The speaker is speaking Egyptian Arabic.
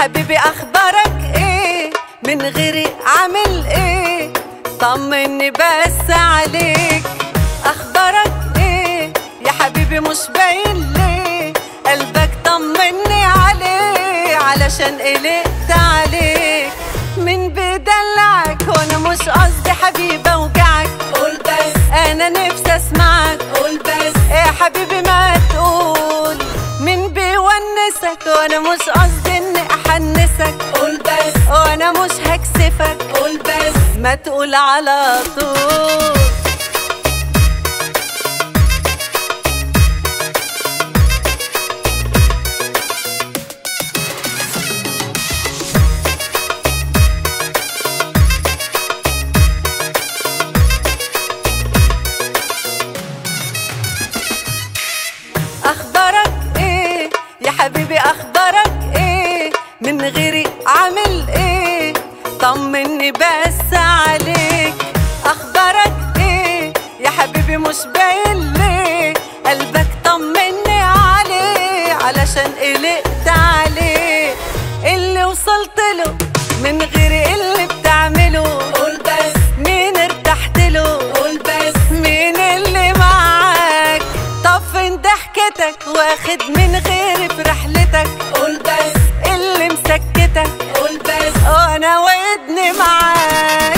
حبيبي اخبارك ايه من غيري عامل ايه طمني بس عليك اخبارك ايه يا حبيبي مش باين ليه قلبك طمني عليه علشان قلقت عليك من بيدلعك وانا مش قصدي حبيبي اوجعك قول بس انا نفسي اسمعك قول بس يا حبيبي ما تقول من بيونسك وانا مش قصدي اني احنسك قول بس وانا مش هكسفك قول بس ما تقول على طول اخبارك ايه يا حبيبي اخبارك ايه من غيري عامل ايه طمني بس عليك اخبارك ايه يا حبيبي مش باين ليه قلبك طمني عليه علشان قلقت عليه اللي وصلت له من غير اللي بتعمله قول بس مين ارتحت له قول بس مين اللي معاك طب فين ضحكتك واخد من غيري في رحلتك قول بس اللي مسكتك قول بس وانا ودني معاك